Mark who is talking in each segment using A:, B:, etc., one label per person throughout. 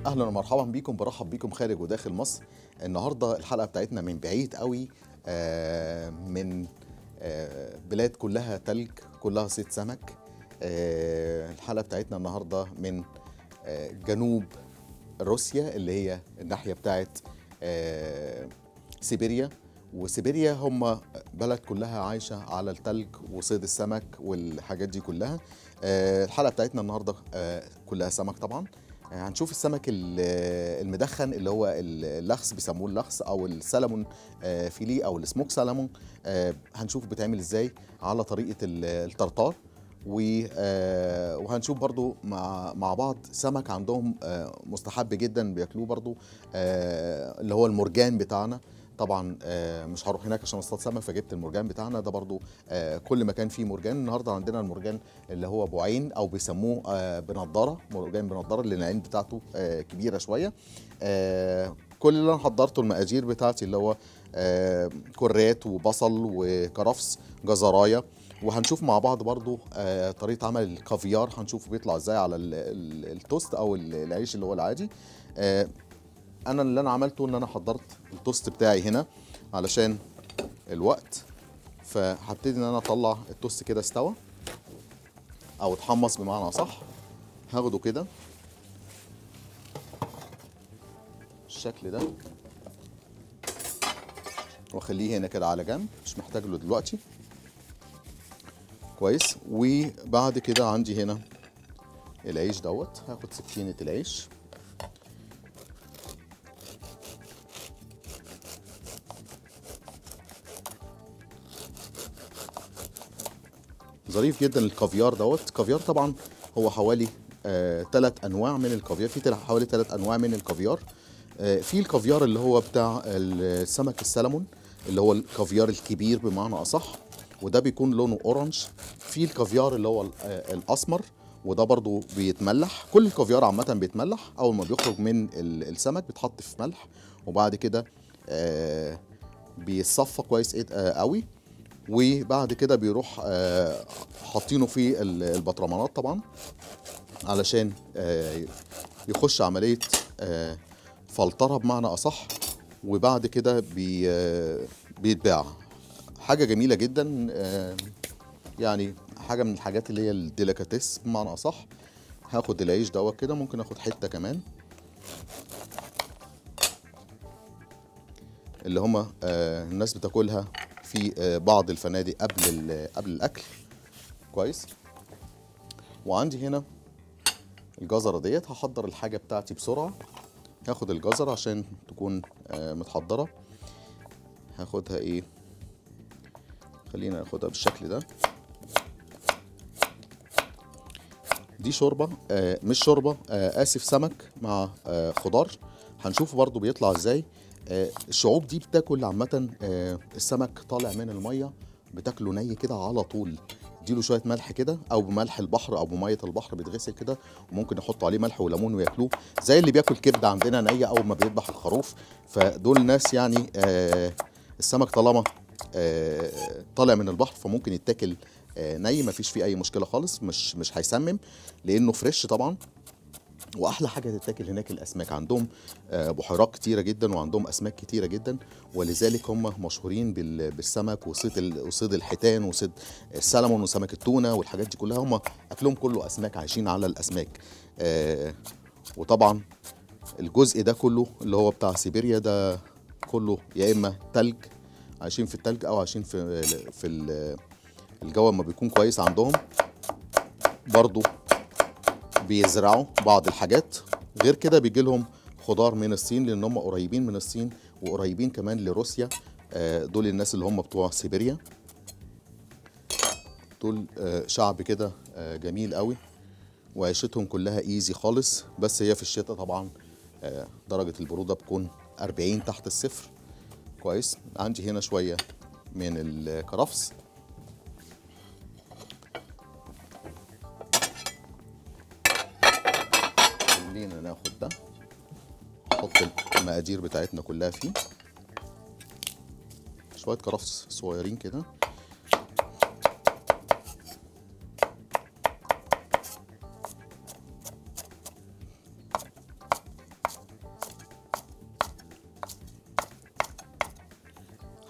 A: اهلا ومرحبا بيكم برحب بيكم خارج وداخل مصر النهارده الحلقه بتاعتنا من بعيد قوي آه، من آه، بلاد كلها تلج كلها صيد سمك آه، الحلقه بتاعتنا النهارده من آه، جنوب روسيا اللي هي الناحيه بتاعت آه، سيبيريا وسيبيريا هم بلد كلها عايشه على التلج وصيد السمك والحاجات دي كلها آه، الحلقه بتاعتنا النهارده آه، كلها سمك طبعا آه، هنشوف السمك ال- المدخن اللي هو اللخس بيسموه اللخس او السلمون آه، فيليه او السموك سلمون آه، هنشوف بيتعمل ازاي على طريقه ال- الترطار و- آه، وهنشوف برضو مع مع بعض سمك عندهم آه، مستحب جدا بياكلوه برضو آه، اللي هو المرجان بتاعنا طبعا آه، مش هروح هناك عشان اصطاد سمك فجبت المرجان بتاعنا ده برضو آه، كل مكان فيه مرجان النهارده عندنا المرجان اللي هو ابو عين او بيسموه آه، بنضاره مرجان بنضاره اللي العين بتاعته آه، كبيره شويه آه، كل اللي انا حضرته المقادير بتاعتي اللي هو آه، كرات وبصل وكرفس جزرايه وهنشوف مع بعض برضو آه، طريقه عمل الكافيار هنشوف بيطلع ازاي على ال- ال- التوست او ال- العيش اللي هو العادي آه، انا اللي انا عملته ان انا حضرت التوست بتاعي هنا علشان الوقت فهبتدي ان انا اطلع التوست كده استوى او اتحمص بمعنى صح هاخده كده الشكل ده واخليه هنا كده على جنب مش محتاج له دلوقتي كويس وبعد كده عندي هنا العيش دوت هاخد سكينة العيش ظريف جدا الكافيار دوت الكافيار طبعا هو حوالي ثلاث انواع من الكافيار في تل- حوالي ثلاث انواع من الكافيار آه، في الكافيار اللي هو بتاع السمك السلمون اللي هو الكافيار الكبير بمعنى اصح وده بيكون لونه اورنج في الكافيار اللي هو ال- آه، الاسمر وده برضو بيتملح كل الكافيار عامة بيتملح أول ما بيخرج من ال- السمك بيتحط في ملح وبعد كده آه، بيتصفى كويس إيه- آه، قوي وبعد كده بيروح آه، حاطينه في ال- البطرمانات طبعا علشان آه، يخش عملية آه، فلترة بمعنى أصح وبعد كده بي آه، بيتباع حاجة جميلة جدا آه، يعني حاجة من الحاجات اللي هي الديليكاتيس بمعنى أصح هاخد العيش دوت كده ممكن اخد حتة كمان اللي هما آه، الناس بتاكلها في آه، بعض الفنادق قبل ال- قبل الاكل كويس وعندي هنا الجزره ديت هحضر الحاجه بتاعتي بسرعه هاخد الجزره عشان تكون آه، متحضره هاخدها ايه خلينا ناخدها بالشكل ده دي شوربه آه مش شوربه آه اسف سمك مع آه خضار هنشوف برضو بيطلع ازاي آه الشعوب دي بتاكل عامه آه السمك طالع من الميه بتاكله ني كده على طول اديله شويه ملح كده او بملح البحر او بميه البحر بيتغسل كده وممكن يحطوا عليه ملح وليمون وياكلوه زي اللي بياكل كبده عندنا نيه اول ما بيذبح الخروف فدول ناس يعني آه السمك طالما آه طالع من البحر فممكن يتاكل آه ني مفيش فيه اي مشكله خالص مش مش هيسمم لانه فريش طبعا واحلى حاجه تتاكل هناك الاسماك عندهم آه، بحيرات كتيره جدا وعندهم اسماك كتيره جدا ولذلك هم مشهورين بال- بالسمك وصيد ال- وصيد الحيتان وصيد السلمون وسمك التونه والحاجات دي كلها هم اكلهم كله اسماك عايشين على الاسماك آه، وطبعا الجزء ده كله اللي هو بتاع سيبيريا ده كله يا اما تلج عايشين في التلج او عايشين في في ال- الجو ما بيكون كويس عندهم برضو بيزرعوا بعض الحاجات غير كده بيجي لهم خضار من الصين لان هم قريبين من الصين وقريبين كمان لروسيا آه، دول الناس اللي هم بتوع سيبيريا دول آه، شعب كده آه، جميل قوي وعيشتهم كلها ايزي خالص بس هي في الشتاء طبعا آه، درجة البرودة بتكون 40 تحت الصفر كويس عندي هنا شوية من الكرفس خلينا ناخد ده نحط المقادير بتاعتنا كلها فيه شوية كرفس صغيرين كده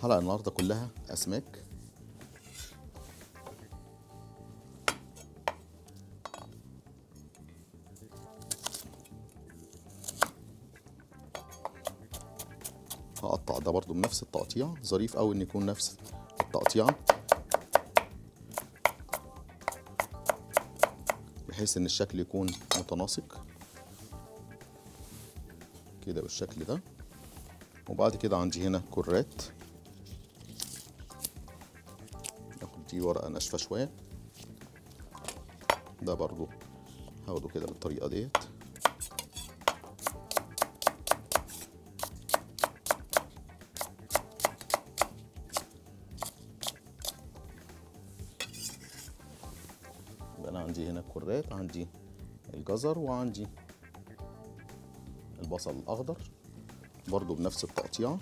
A: الحلقة النهاردة كلها أسماك هقطع ده برضو بنفس التقطيع ظريف قوي ان يكون نفس التقطيعة بحيث ان الشكل يكون متناسق كده بالشكل ده وبعد كده عندي هنا كرات ناخد دي ورقة ناشفة شوية ده برضو هاخده كده بالطريقة ديت يبقى انا عندي هنا كرات عندي الجزر وعندي البصل الاخضر برضو بنفس التقطيعه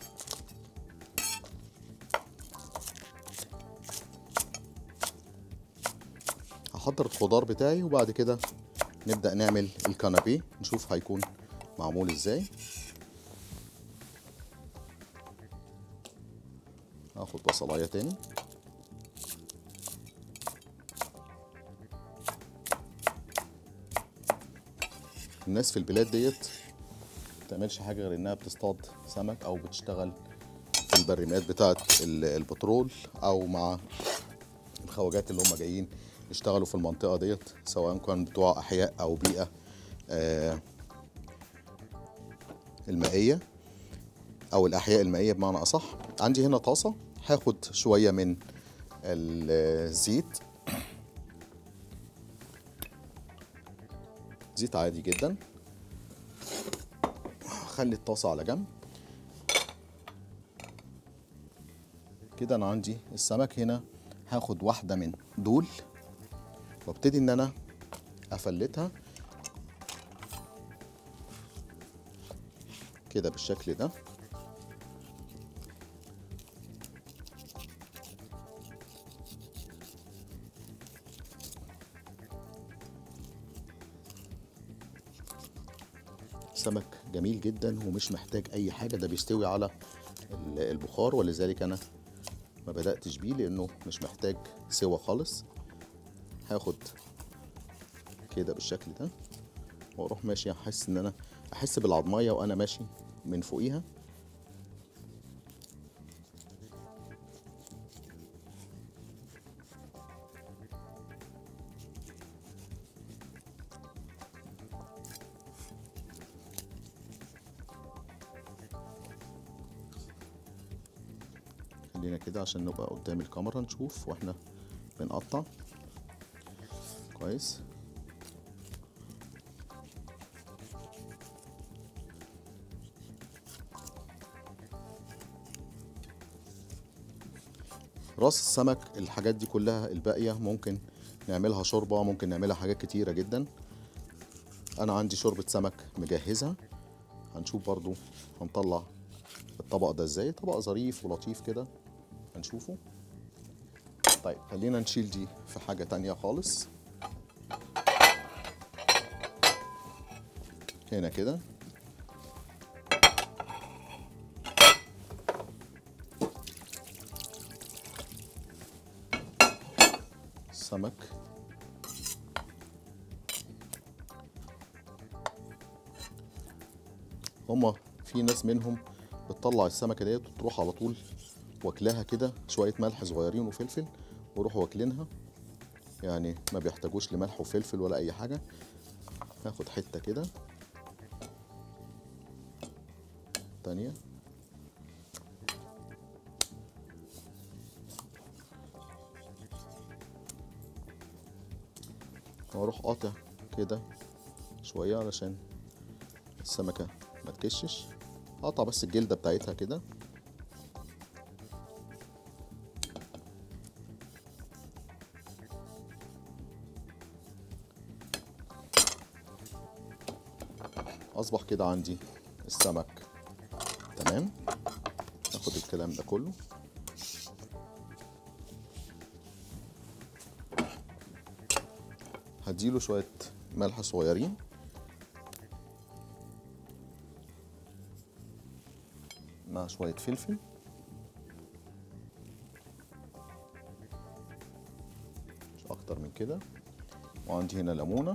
A: هحضر الخضار بتاعي وبعد كده نبدأ نعمل الكنابيه نشوف هيكون معمول ازاي هاخد بصلايه تاني الناس في البلاد ديت بتعملش حاجه غير انها بتصطاد سمك او بتشتغل في البريمات بتاعه ال- البترول او مع الخواجات اللي هم جايين يشتغلوا في المنطقه ديت سواء كان بتوع احياء او بيئه آه، المائيه او الاحياء المائيه بمعنى اصح عندي هنا طاسه هاخد شويه من الزيت زيت عادي جدا خلي الطاسة على جنب كده انا عندي السمك هنا هاخد واحدة من دول وابتدي ان انا افلتها كده بالشكل ده سمك جميل جدا ومش محتاج اي حاجه ده بيستوي على ال- البخار ولذلك انا ما بداتش بيه لانه مش محتاج سوا خالص هاخد كده بالشكل ده واروح ماشي احس ان انا احس بالعضميه وانا ماشي من فوقيها خلينا كده عشان نبقى قدام الكاميرا نشوف واحنا بنقطع كويس راس السمك الحاجات دي كلها الباقية ممكن نعملها شوربة ممكن نعملها حاجات كتيرة جدا انا عندي شوربة سمك مجهزها هنشوف برضو هنطلع الطبق ده ازاي طبق ظريف ولطيف كده هنشوفه طيب خلينا نشيل دي في حاجة تانية خالص هنا كده سمك هما في ناس منهم بتطلع السمكة ديت وتروح على طول واكلاها كده شوية ملح صغيرين وفلفل ويروحوا واكلينها يعني ما بيحتاجوش لملح وفلفل ولا أي حاجة هاخد حتة كده تانية واروح قاطع كده شوية علشان السمكة ما تكشش قطع بس الجلدة بتاعتها كده اصبح كده عندي السمك تمام ناخد الكلام ده كله هديله شوية ملح صغيرين مع شوية فلفل كده وعندي هنا ليمونه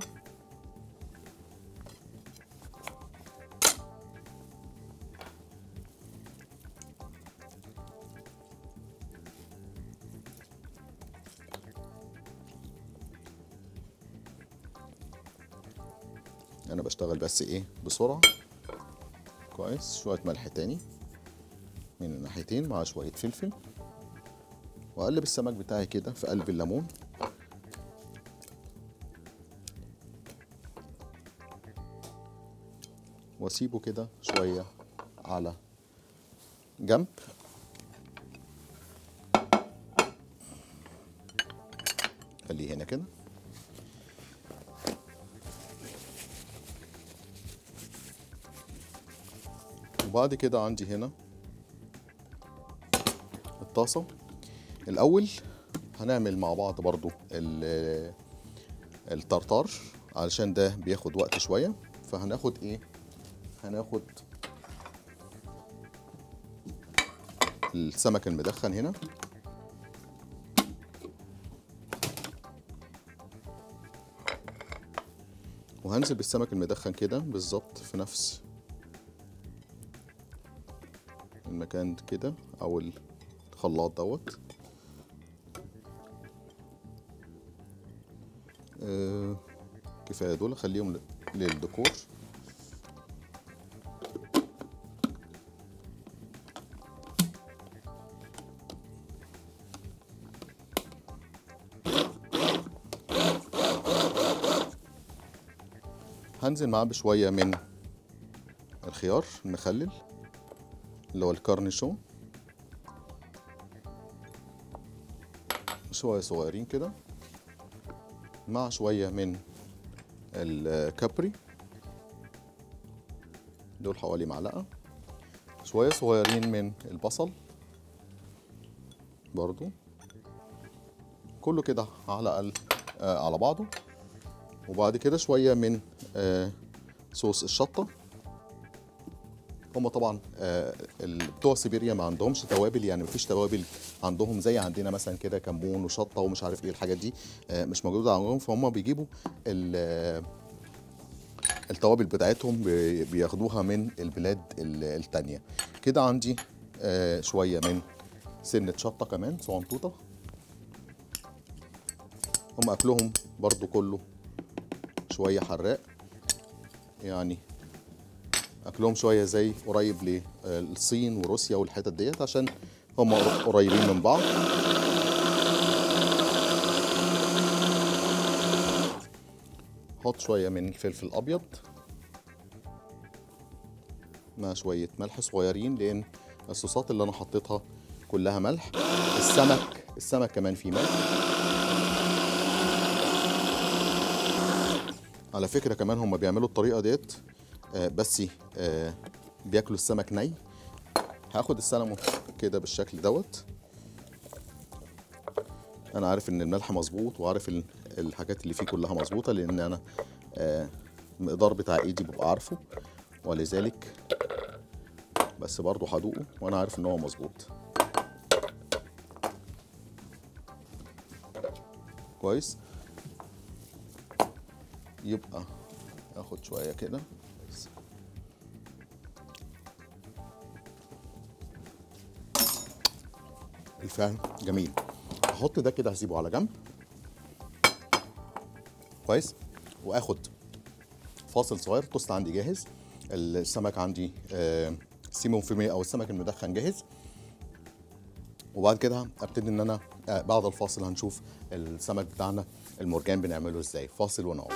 A: انا بشتغل بس ايه بسرعه كويس شويه ملح تاني من الناحيتين مع شويه فلفل واقلب السمك بتاعي كده في قلب الليمون واسيبه كده شويه على جنب خليه هنا كده وبعد كده عندي هنا الطاسة الأول هنعمل مع بعض برضو ال- الطرطار علشان ده بياخد وقت شوية فهناخد ايه هناخد السمك المدخن هنا وهنزل بالسمك المدخن كده بالظبط في نفس المكان كده او الخلاط دوت آه كفايه دول خليهم ل- للديكور هنزل معاه بشويه من الخيار المخلل اللي هو الكارنيشون شوية صغيرين كده مع شوية من الكابري دول حوالي معلقة شوية صغيرين من البصل برضو كله كده على ال- آه على بعضه وبعد كده شوية من آه صوص الشطة هم طبعا آه، ال- بتوع سيبيريا ما عندهمش توابل يعني مفيش توابل عندهم زي عندنا مثلا كده كمون وشطه ومش عارف ايه الحاجات دي آه، مش موجوده عندهم فهم بيجيبوا ال- آه، التوابل بتاعتهم بي- بياخدوها من البلاد ال- التانية كده عندي آه، شويه من سنه شطه كمان صغنطوطه هم اكلهم برضو كله شويه حراق يعني اكلهم شويه زي قريب للصين وروسيا والحتت ديت عشان هم قريبين من بعض حط شويه من الفلفل الابيض مع شويه ملح صغيرين لان الصوصات اللي انا حطيتها كلها ملح السمك السمك كمان فيه ملح على فكره كمان هم بيعملوا الطريقه ديت آه، بس آه، بياكلوا السمك ني هاخد السلمون كده بالشكل دوت انا عارف ان الملح مظبوط وعارف ال- الحاجات اللي فيه كلها مظبوطه لان انا آه، المقدار بتاع ايدي ببقى عارفه ولذلك بس برضه هدوقه وانا عارف ان هو مظبوط كويس يبقى اخد شويه كده الفعل جميل احط ده كده هسيبه على جنب كويس واخد فاصل صغير توست عندي جاهز السمك عندي آه، سيمون فيمي او السمك المدخن جاهز وبعد كده ابتدي ان انا آه، بعد الفاصل هنشوف السمك بتاعنا المرجان بنعمله ازاي فاصل ونعود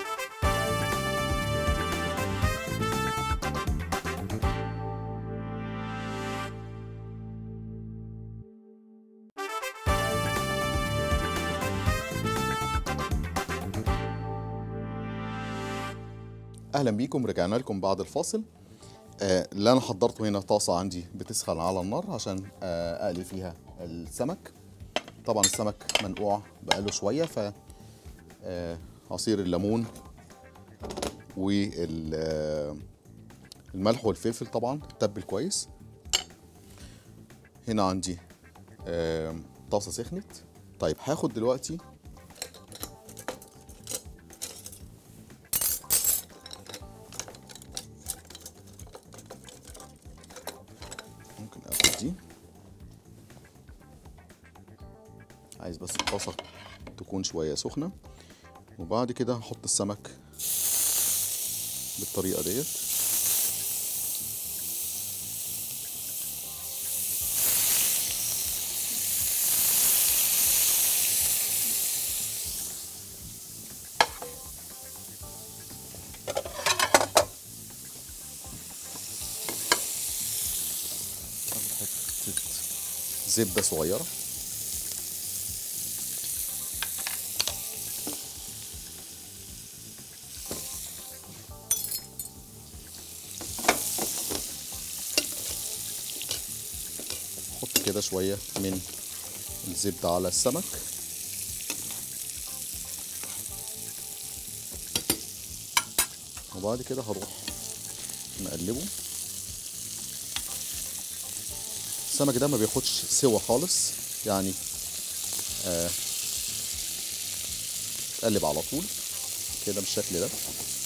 A: اهلا بيكم رجعنا لكم بعد الفاصل آه، اللي انا حضرته هنا طاسه عندي بتسخن على النار عشان آه، اقلي فيها السمك طبعا السمك منقوع بقاله شويه ف آه، عصير الليمون والملح والفلفل طبعا تبل كويس هنا عندي آه، طاسه سخنت طيب هاخد دلوقتي عايز بس الطاسه تكون شويه سخنه وبعد كده هحط السمك بالطريقه ديت حته زبده صغيره احط كده شويه من الزبده على السمك وبعد كده هروح نقلبه السمك ده ما بياخدش سوا خالص يعني آه تقلب على طول كده بالشكل ده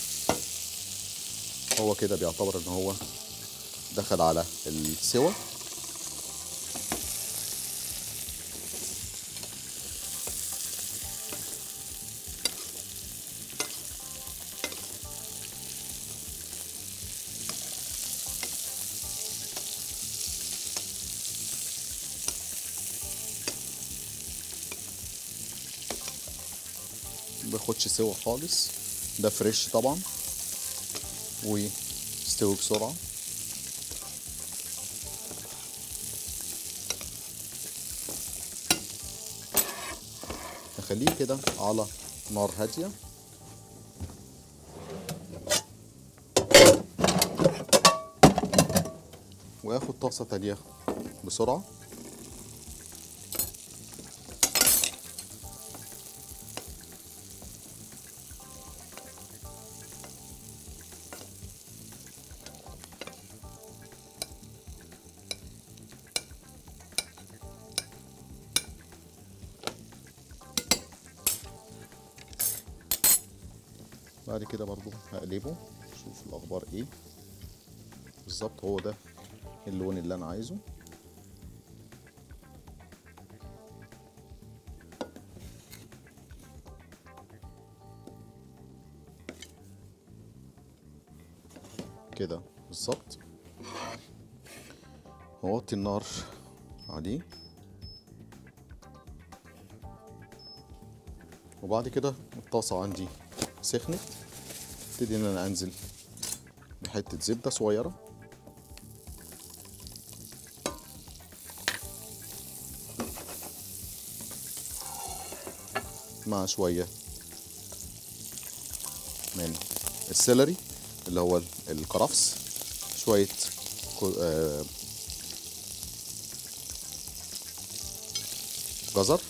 A: هو كده بيعتبر ان هو دخل على السوا بياخدش سوا خالص ده فريش طبعا ويستوي بسرعة نخليه كده على نار هادية وياخد طاسة تانية بسرعة بعد كده برضو هقلبه شوف الاخبار ايه بالظبط هو ده اللون اللي انا عايزه كده بالظبط هوطي النار عليه وبعد كده الطاسة عندي سخنت ابتدي ان انا انزل بحتة زبدة صغيرة مع شوية من السيلري اللي هو الكرفس شوية كو- آه، جزر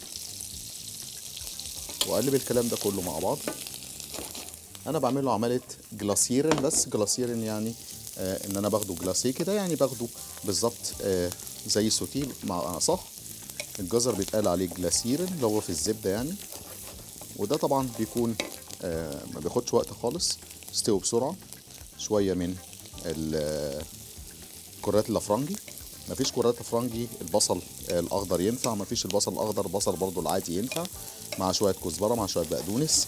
A: واقلب الكلام ده كله مع بعض انا بعمله عمليه جلاسيرن بس جلاسيرن يعني آه ان انا باخده جلاسيه كده يعني باخده بالظبط آه زي سوتيه مع صح الجزر بيتقال عليه جلاسيرن اللي هو في الزبده يعني وده طبعا بيكون آه ما بياخدش وقت خالص يستوي بسرعه شويه من ال- كرات الافرنجي مفيش كرات افرنجي البصل آه، الاخضر ينفع مفيش البصل الاخضر البصل برضو العادي ينفع مع شويه كزبره مع شويه بقدونس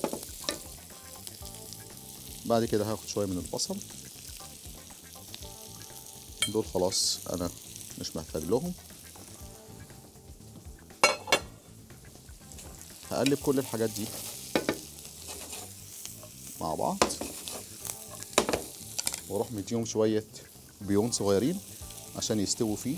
A: بعد كده هاخد شويه من البصل دول خلاص انا مش محتاج لهم هقلب كل الحاجات دي مع بعض واروح مديهم شويه بيون صغيرين عشان يستووا فيه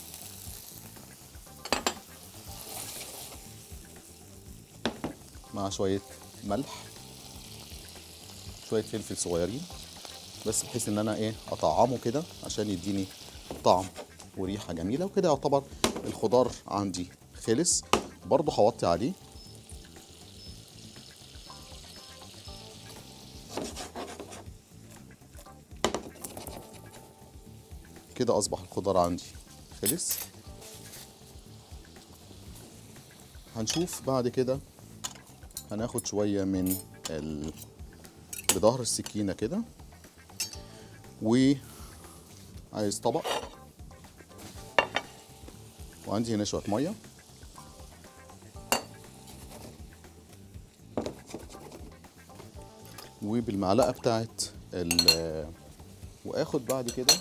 A: مع شويه ملح شويه فلفل صغيرين بس بحيث ان انا ايه اطعمه كده عشان يديني طعم وريحه جميله وكده يعتبر الخضار عندي خلص برضه هوطي عليه كده اصبح الخضار عندي خلص هنشوف بعد كده هناخد شويه من ال... بظهر السكينه كده وعايز طبق وعندي هنا شويه ميه وبالمعلقه بتاعت ال واخد بعد كده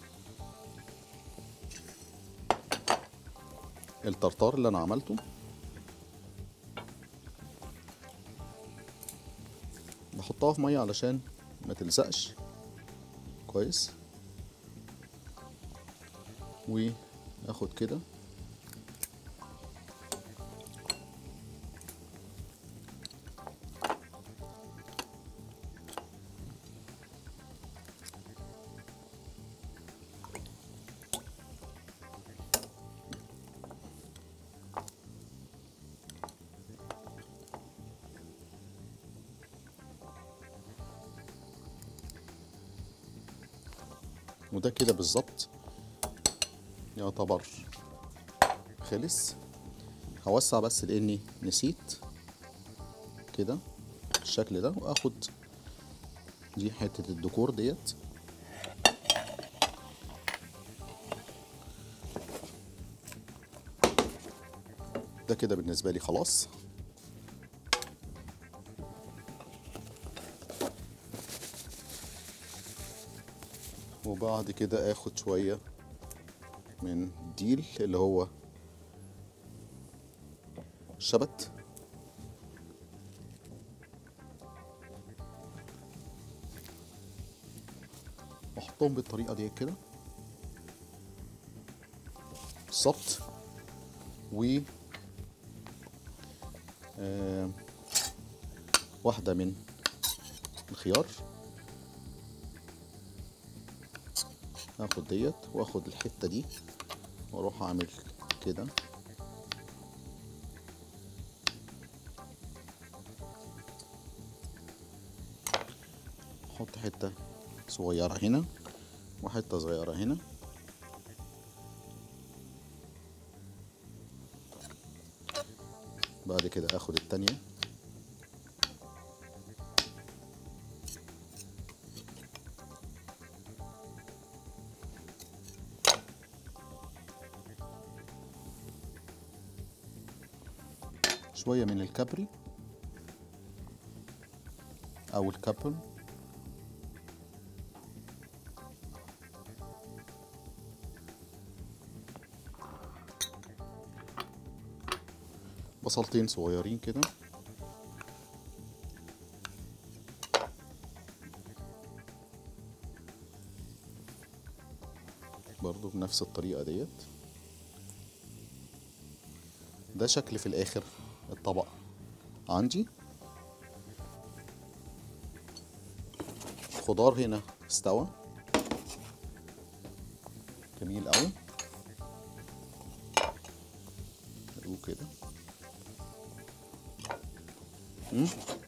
A: الطرطار اللي انا عملته بحطها في ميه علشان ما تلزقش كويس واخد كده وده كده بالظبط يعتبر خلص هوسع بس لاني نسيت كده بالشكل ده واخد دي حتة الديكور ديت ده كده بالنسبة لي خلاص وبعد كده اخد شوية من ديل اللي هو شبت واحطهم بالطريقة دي كده بالظبط و آه واحدة من الخيار هاخد ديت واخد الحته دي واروح اعمل كده احط حته صغيره هنا وحته صغيره هنا بعد كده اخد التانية شوية من الكابري أو الكابل بصلتين صغيرين كده برضو بنفس الطريقة ديت ده شكل في الآخر الطبق عندي الخضار هنا استوى جميل قوي حلو كده مم.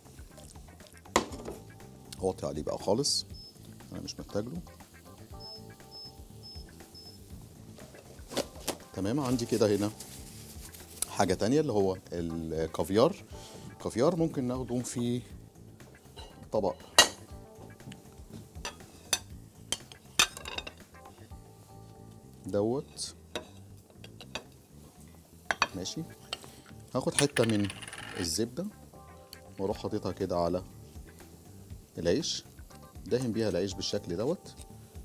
A: واطي عليه بقى خالص انا مش محتاج له تمام عندي كده هنا حاجة تانية اللي هو الكافيار الكافيار ممكن ناخده في طبق دوت ماشي هاخد حتة من الزبدة واروح حاططها كده على العيش دهن بيها العيش بالشكل دوت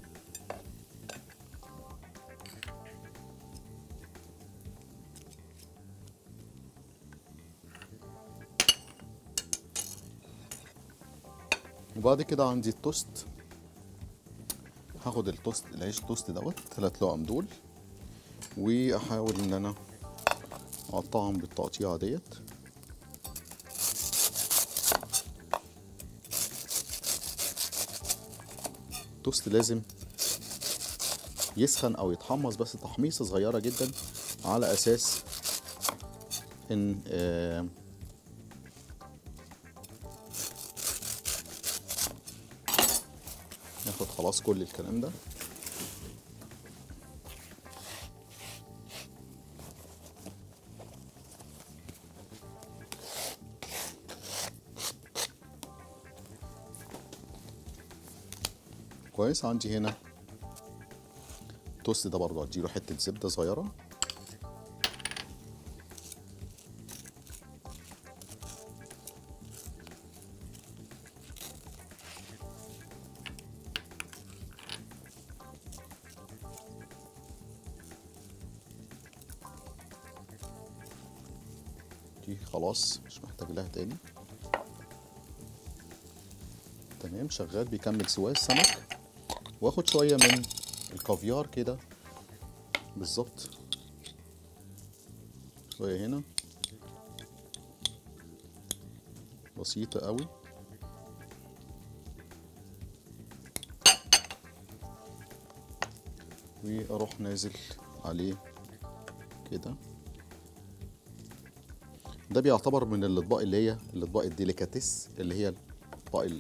A: وبعد كده عندي التوست هاخد التوست العيش التوست دوت تلات لقم دول واحاول ان انا اقطعهم بالتقطيعه ديت التوست لازم يسخن او يتحمص بس تحميصه صغيره جدا على اساس ان آه ناخد خلاص كل الكلام ده كويس عندي هنا التوست ده برضه اديله حته زبده صغيره دي خلاص مش محتاج لها تاني تمام شغال بيكمل سواه السمك واخد شويه من الكافيار كده بالظبط شويه هنا بسيطه قوي واروح نازل عليه كده ده بيعتبر من الاطباق اللي هي الاطباق الديليكاتيس اللي هي الاطباق ال-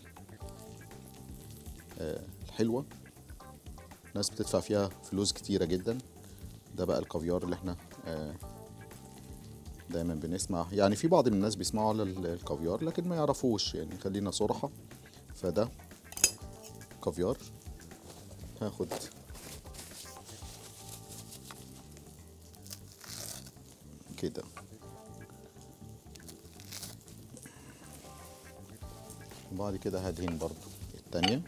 A: آه، الحلوه ناس بتدفع فيها فلوس كتيره جدا ده بقى الكافيار اللي احنا آه، دايما بنسمع يعني في بعض من الناس بيسمعوا على ال- الكافيار لكن ما يعرفوش يعني خلينا صراحه فده كافيار هاخد كده وبعد كده هدهن برضو التانية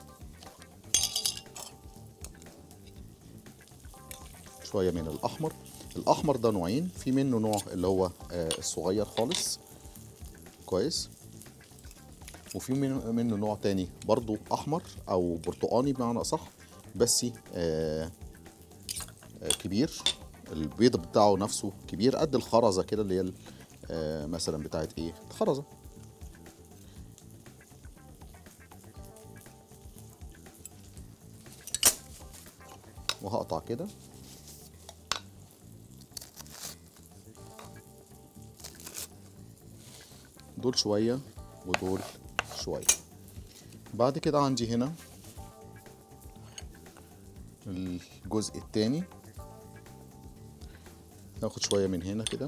A: شوية من الأحمر الأحمر ده نوعين في منه نوع اللي هو آه، الصغير خالص كويس وفي من- منه نوع تاني برضو أحمر أو برتقاني بمعنى أصح بس آه، آه، كبير البيض بتاعه نفسه كبير قد الخرزة كده اللي هي ال- آه، مثلا بتاعت ايه الخرزة وهقطع كده دول شوية ودول شوية بعد كده عندي هنا الجزء التاني ناخد شوية من هنا كده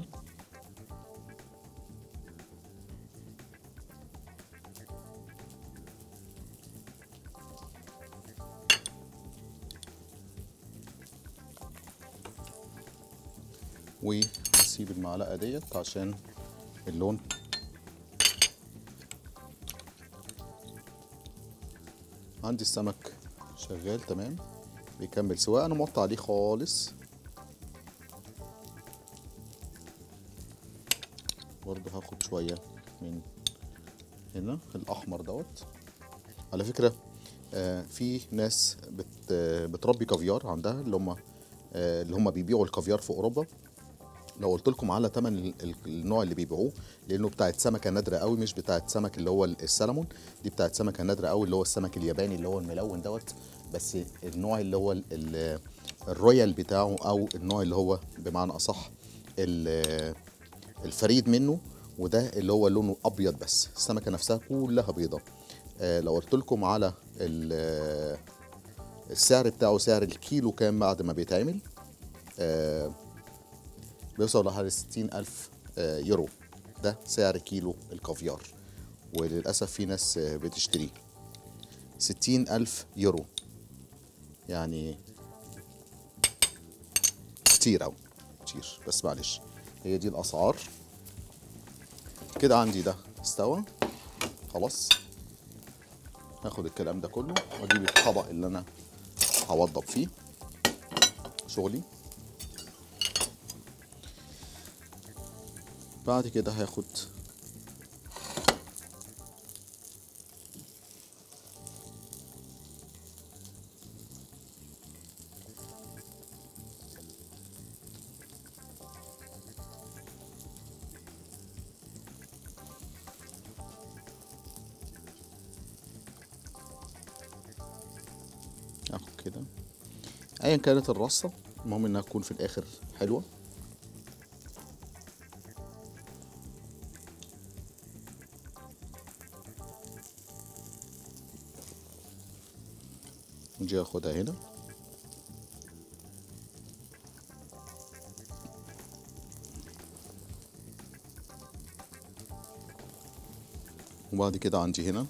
A: وهسيب المعلقة ديت عشان اللون عندي السمك شغال تمام بيكمل سواء انا موطي عليه خالص برضه هاخد شوية من هنا الأحمر دوت على فكرة آه، في ناس بت آه، بتربي كافيار عندها اللي هم آه، اللي هم بيبيعوا الكافيار في أوروبا لو قلت لكم على تمن ال- ال- النوع اللي بيبيعوه لانه بتاعت سمكه نادره قوي مش بتاعت سمك اللي هو ال- السلمون دي بتاعت سمكه نادره قوي اللي هو السمك الياباني اللي هو الملون دوت بس النوع اللي هو ال- ال- الرويال بتاعه او النوع اللي هو بمعنى اصح ال- الفريد منه وده اللي هو لونه ابيض بس السمكه نفسها كلها بيضه آه، لو قلت لكم على ال- السعر بتاعه سعر الكيلو كام بعد ما بيتعمل آه، بيوصل لحوالي 60 ألف آه، يورو ده سعر كيلو الكافيار وللأسف في ناس آه، بتشتريه 60 ألف يورو يعني كتير أوي كتير بس معلش هي دي الأسعار كده عندي ده استوى خلاص هاخد الكلام ده كله واجيب الطبق اللي انا هوضب فيه شغلي بعد كده هاخد اخد كده ايا كانت الرصه المهم انها تكون في الاخر حلوه نجي اخدها هنا وبعد كده عندي هنا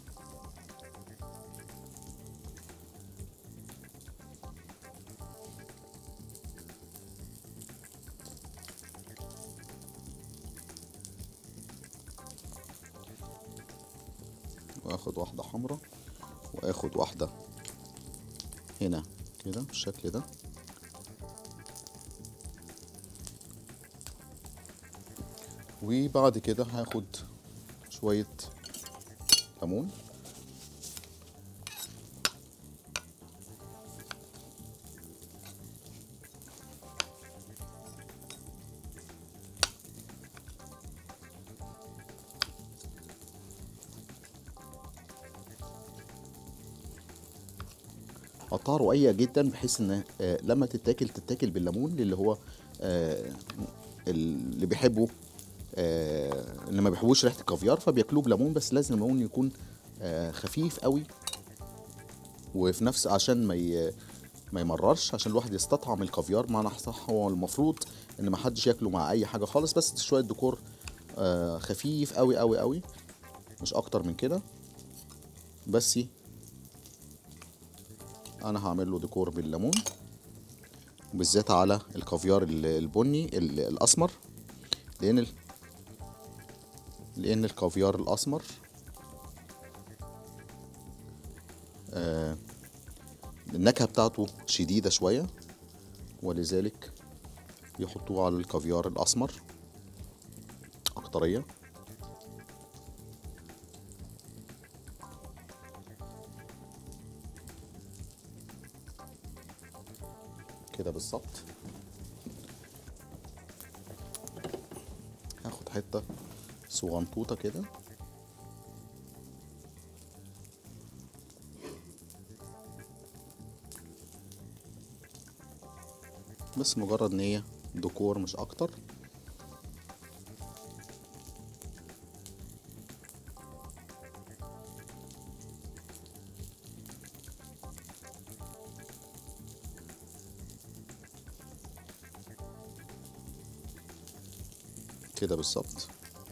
A: واخد واحدة حمراء واخد واحدة هنا كده بالشكل ده وبعد كده هاخد شوية ليمون قطعها رقيق جدا بحيث ان آه، لما تتاكل تتاكل بالليمون اللي هو آه، اللي بيحبوا آه، اللي ما بيحبوش ريحه الكافيار فبياكلوه بليمون بس لازم الليمون يكون آه، خفيف قوي وفي نفس عشان ما ي... ما يمررش عشان الواحد يستطعم الكافيار معنى صح هو المفروض ان ما حدش ياكله مع اي حاجه خالص بس شويه ديكور آه، خفيف قوي قوي قوي مش اكتر من كده بس انا هعمل له ديكور بالليمون وبالذات على الكافيار ال- البني ال- الاسمر لان ال... لان الكافيار الاسمر آه النكهه بتاعته شديده شويه ولذلك يحطوه على الكافيار الاسمر اكتريه كده بالظبط هاخد حته صغنطوطه كده بس مجرد ان هي ديكور مش اكتر كده بالظبط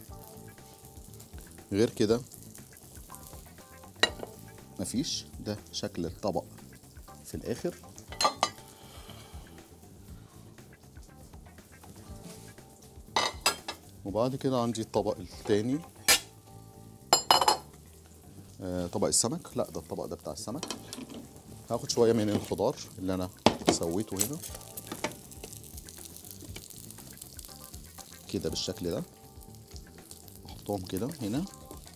A: غير كده مفيش ده شكل الطبق في الاخر وبعد كده عندي الطبق التاني آه طبق السمك لا ده الطبق ده بتاع السمك هاخد شوية من الخضار اللي انا سويته هنا كده بالشكل ده احطهم كده هنا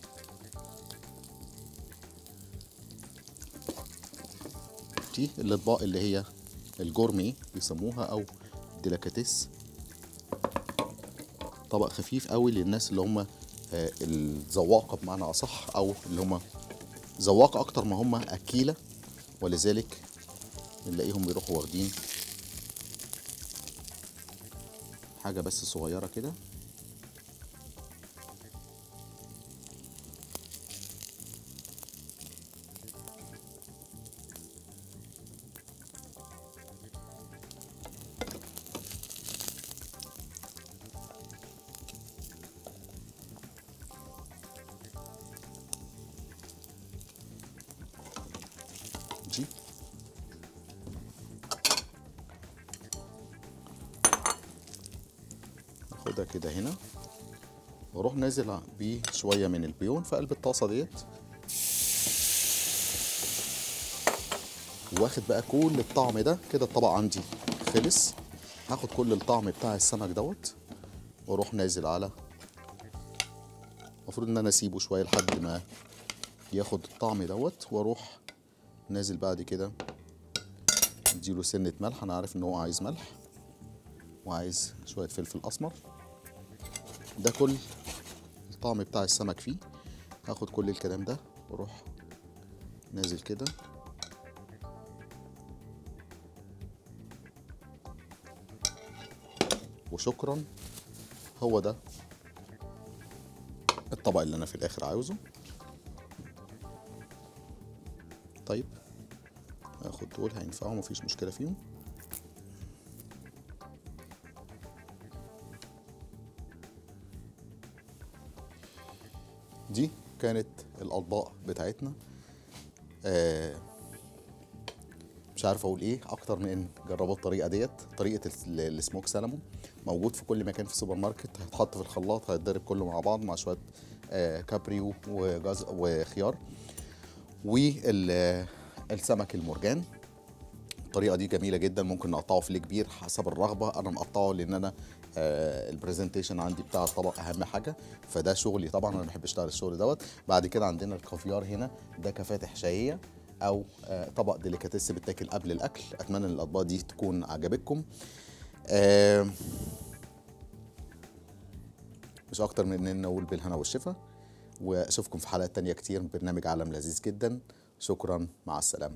A: دي الاطباق اللي هي الجورمي بيسموها او ديلاكاتيس طبق خفيف قوي للناس اللي هم آه، الذواقه بمعنى اصح او اللي هم ذواقه اكتر ما هم اكيله ولذلك بنلاقيهم بيروحوا واخدين حاجه بس صغيره كده دي اخدها كده هنا واروح نازل بيه شويه من البيون في قلب الطاسه ديت واخد بقى كل الطعم ده كده الطبق عندي خلص هاخد كل الطعم بتاع السمك دوت واروح نازل على المفروض ان انا اسيبه شويه لحد ما ياخد الطعم دوت واروح نازل بعد كده اديله سنة ملح انا عارف ان هو عايز ملح وعايز شوية فلفل اسمر ده كل الطعم بتاع السمك فيه هاخد كل الكلام ده واروح نازل كده وشكرا هو ده الطبق اللي انا في الاخر عاوزه طيب هاخد دول هينفعوا مفيش مشكلة فيهم دي كانت الأطباق بتاعتنا آه مش عارف اقول ايه اكتر من جربوا الطريقه ديت طريقه ال- السموك سالمون موجود في كل مكان في السوبر ماركت هيتحط في الخلاط هيتضرب كله مع بعض مع شويه آه كابريو وجز وخيار والسمك المرجان الطريقه دي جميله جدا ممكن نقطعه فيليه كبير حسب الرغبه انا مقطعه لان انا آه البرزنتيشن عندي بتاع الطبق اهم حاجه فده شغلي طبعا انا بحب اشتغل الشغل دوت بعد كده عندنا الكافيار هنا ده كفاتح شهيه او آه طبق ديليكاتيس بتاكل قبل الاكل اتمنى ان الاطباق دي تكون عجبتكم آه مش اكتر من ان نقول بالهنا والشفا واشوفكم في حلقات تانية كتير من برنامج عالم لذيذ جدا شكرا مع السلامه